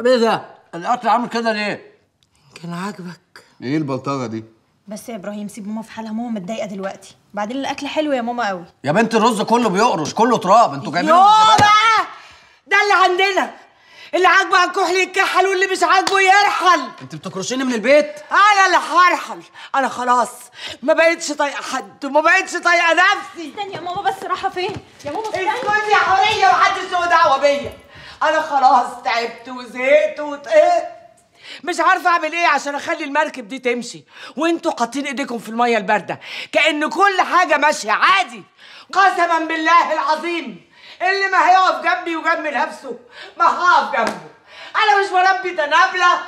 ايه ده الاكل عامل كده ليه كان عاجبك ايه البلطجه دي بس يا ابراهيم سيب ماما في حالها ماما متضايقه دلوقتي بعدين الاكل حلو يا ماما قوي يا بنت الرز كله بيقرش كله تراب انتوا جايبين يوه بقى ده اللي عندنا اللي عاجبه الكحل يتكحل واللي مش عاجبه يرحل انت بتكرشيني من البيت انا اللي هرحل انا خلاص ما بقتش طايقه حد وما بقتش طايقه نفسي استني يا ماما بس رايحه فين يا ماما استني اسكتي يا حوريه محدش له دعوه بيا انا خلاص تعبت وزهقت وطقت مش عارفه اعمل ايه عشان اخلي المركب دي تمشي وانتوا حاطين ايديكم في الميه البارده كان كل حاجه ماشيه عادي قسما بالله العظيم اللي ما هيقف جنبي وجنب نفسه ما هقف جنبه انا مش بربي تنابله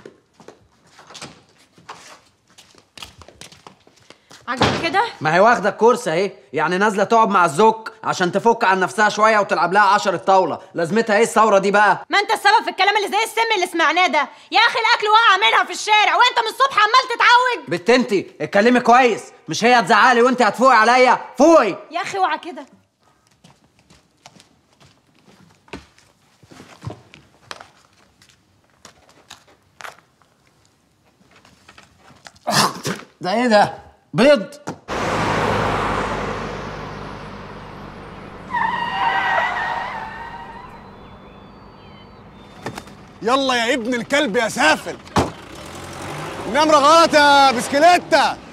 عاجبك كده ما هي واخده الكورس اهي يعني نازله تقعد مع الزوك عشان تفك عن نفسها شويه وتلعب لها 10 طاوله لازمتها ايه الثوره دي بقى ما انت السبب في الكلام اللي زي السم اللي سمعناه ده يا اخي الاكل وقع منها في الشارع وانت من الصبح عمال تتعوج بت انتي اتكلمي كويس مش هي هتزعلي وانت هتفوقي عليا فوقي يا اخي اوعى كده ده ايه ده بيض يلا يا ابن الكلب يا سافل النمرة غلط يا بسكليتة